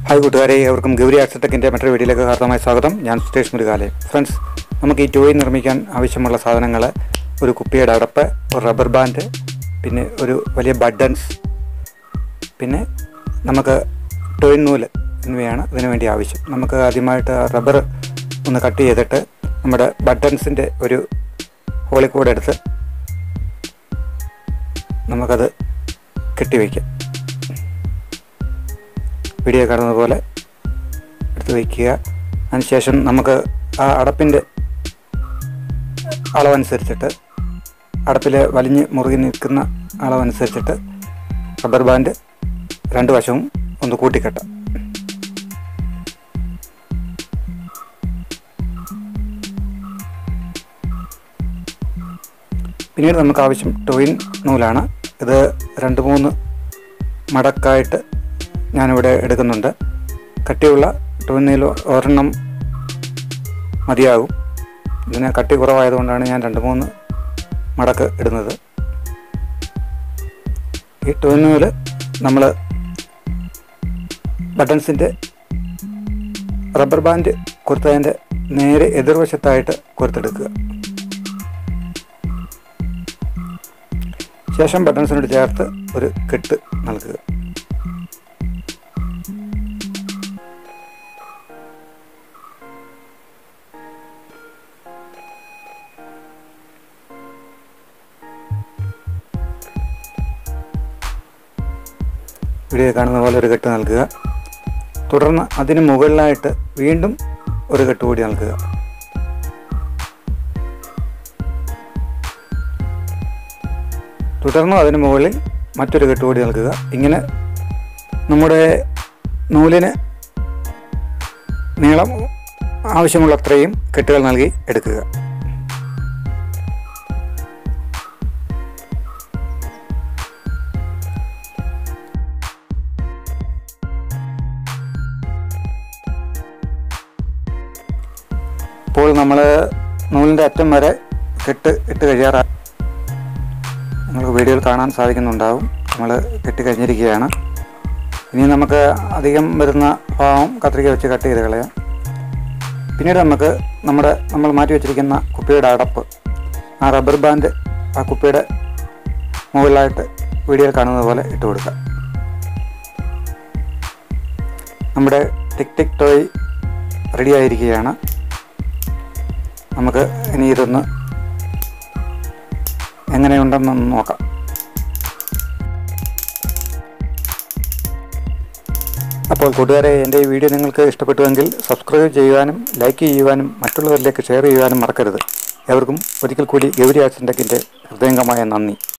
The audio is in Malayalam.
ഹായ് കൂട്ടുകാരെ ഏവർക്കും ഗൗരി ആർട്ടെക്കിൻ്റെ മറ്റൊരു വീഡിയോയിലേക്ക് ഹാർദമായ സ്വാഗതം ഞാൻ സുരേഷ് മുരുകാലെ ഫ്രണ്ട്സ് നമുക്ക് ഈ ടോയ് നിർമ്മിക്കാൻ ആവശ്യമുള്ള സാധനങ്ങൾ ഒരു കുപ്പിയുടെ അടപ്പ് ഒരു റബ്ബർ ബാൻഡ് പിന്നെ ഒരു വലിയ ബട്ടൺസ് പിന്നെ നമുക്ക് ടോയ് നൂല് എന്നിവയാണ് ഇതിനു വേണ്ടി ആവശ്യം നമുക്ക് ആദ്യമായിട്ട് റബ്ബർ ഒന്ന് കട്ട് ചെയ്തിട്ട് നമ്മുടെ ബട്ടൺസിൻ്റെ ഒരു ഹോളിക്കോഡ് എടുത്ത് നമുക്കത് കെട്ടിവയ്ക്കാം വീഡിയോ കാണുന്ന പോലെ എടുത്ത് വയ്ക്കുക അതിനുശേഷം നമുക്ക് ആ അടപ്പിൻ്റെ അളവനുസരിച്ചിട്ട് അടപ്പിൽ വലിഞ്ഞ് മുറുകി നിൽക്കുന്ന അളവനുസരിച്ചിട്ട് റബ്ബർ ബാൻഡ് രണ്ട് വശവും ഒന്ന് കൂട്ടിക്കെട്ടാം പിന്നീട് നമുക്ക് ആവശ്യം ടോയിൻ നൂലാണ് ഇത് രണ്ട് മൂന്ന് മടക്കായിട്ട് ഞാനിവിടെ എടുക്കുന്നുണ്ട് കട്ടിയുള്ള ടോയിൻ ഒരെണ്ണം മതിയാകും ഇതിന് കട്ടി കുറവായതുകൊണ്ടാണ് ഞാൻ രണ്ട് മൂന്ന് മടക്ക് ഇടുന്നത് ഈ ടോയിൻ നൂല് നമ്മൾ ബട്ടൺസിൻ്റെ റബ്ബർ ബാൻഡ് കുർത്തതിൻ്റെ നേരെ എതിർവശത്തായിട്ട് കുർത്തെടുക്കുക ശേഷം ബട്ടൺസിനോട് ചേർത്ത് ഒരു കെട്ട് നൽകുക വീഡിയോ കാണുന്ന പോലെ ഒരു കെട്ട് നൽകുക തുടർന്ന് അതിന് മുകളിലായിട്ട് വീണ്ടും ഒരു കെട്ട് കൂടി നൽകുക തുടർന്ന് അതിന് മുകളിൽ മറ്റൊരു കെട്ട് കൂടി നൽകുക ഇങ്ങനെ നമ്മുടെ നൂലിന് നീളം ആവശ്യമുള്ളത്രയും കെട്ടുകൾ നൽകി എടുക്കുക ഇപ്പോൾ നമ്മൾ നൂലിൻ്റെ അറ്റം വരെ കെട്ട് ഇട്ട് കഴിയാറായി നിങ്ങൾക്ക് വീഡിയോയിൽ കാണാൻ സാധിക്കുന്നുണ്ടാവും നമ്മൾ കെട്ടി കഴിഞ്ഞിരിക്കുകയാണ് ഇനി നമുക്ക് അധികം വരുന്ന ഭാഗം കത്രിക വെച്ച് കട്ട് ചെയ്ത് കളയാം പിന്നീട് നമുക്ക് നമ്മുടെ നമ്മൾ മാറ്റി വെച്ചിരിക്കുന്ന കുപ്പിയുടെ അടപ്പ് ആ റബ്ബർ ബാൻഡ് ആ കുപ്പിയുടെ മുകളിലായിട്ട് വീഡിയോയിൽ കാണുന്നത് പോലെ ഇട്ട് കൊടുക്കാം നമ്മുടെ ടിക് ടിക് ടോയ് റെഡി ആയിരിക്കുകയാണ് നമുക്ക് ഇനി ഇതൊന്ന് എങ്ങനെയുണ്ടെന്നൊന്ന് നോക്കാം അപ്പോൾ കൂട്ടുകാരെ എൻ്റെ ഈ വീഡിയോ നിങ്ങൾക്ക് ഇഷ്ടപ്പെട്ടുവെങ്കിൽ സബ്സ്ക്രൈബ് ചെയ്യുവാനും ലൈക്ക് ചെയ്യുവാനും മറ്റുള്ളവരിലേക്ക് ഷെയർ ചെയ്യുവാനും മറക്കരുത് എവർക്കും ഒരിക്കൽ കൂടി ഗൗരി ആക്സിൻ്റെക്കിൻ്റെ ഹൃദയംഗമായ നന്ദി